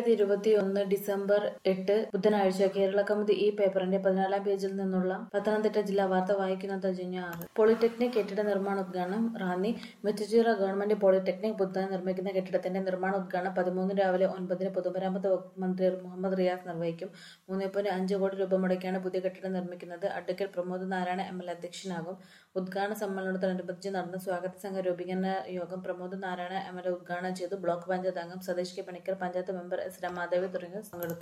രണ്ടായിരത്തി ഇരുപത്തി ഒന്ന് ഡിസംബർ എട്ട് ബുധനാഴ്ച കേരള കൗമുദി ഈ പേപ്പറിന്റെ പതിനാലാം പേജിൽ നിന്നുള്ള പത്തനംതിട്ട ജില്ലാ വാർത്ത വായിക്കുന്നത് ജന്യ ആറ് പോളിടെക്നിക് കെട്ടിട നിർമ്മാണ ഉദ്ഘാടനം റാന്നി മെറ്റുചിറ ഗവൺമെന്റ് പോളിടെക്നിക് പുതുതായി നിർമ്മിക്കുന്ന കെട്ടിടത്തിന്റെ നിർമ്മാണ ഉദ്ഘാടനം പതിമൂന്ന് രാവിലെ ഒൻപതിന് പൊതുമരാമത്ത് വകുപ്പ് മന്ത്രി മുഹമ്മദ് റിയാസ് നിർവഹിക്കും മൂന്ന് പോയിന്റ് അഞ്ച് കോടി രൂപ മുടക്കിയാണ് പുതിയ കെട്ടിടം നിർമ്മിക്കുന്നത് advocate Pramod Narayana M L അധ്യക്ഷനാകും ഉദ്ഘാടന സമ്മേളനത്തോടനുബന്ധിച്ച് നടന്ന സ്വാഗത സംഘ രൂപീകരണ യോഗം Pramod Narayana M L A ഉദ്ഘാടനം ചെയ്തു ബ്ലോക്ക് പഞ്ചായത്ത് അംഗം Satheesh K Panicker panchayat member S Ramadevi തുടങ്ങിയവർ പങ്കെടുത്തു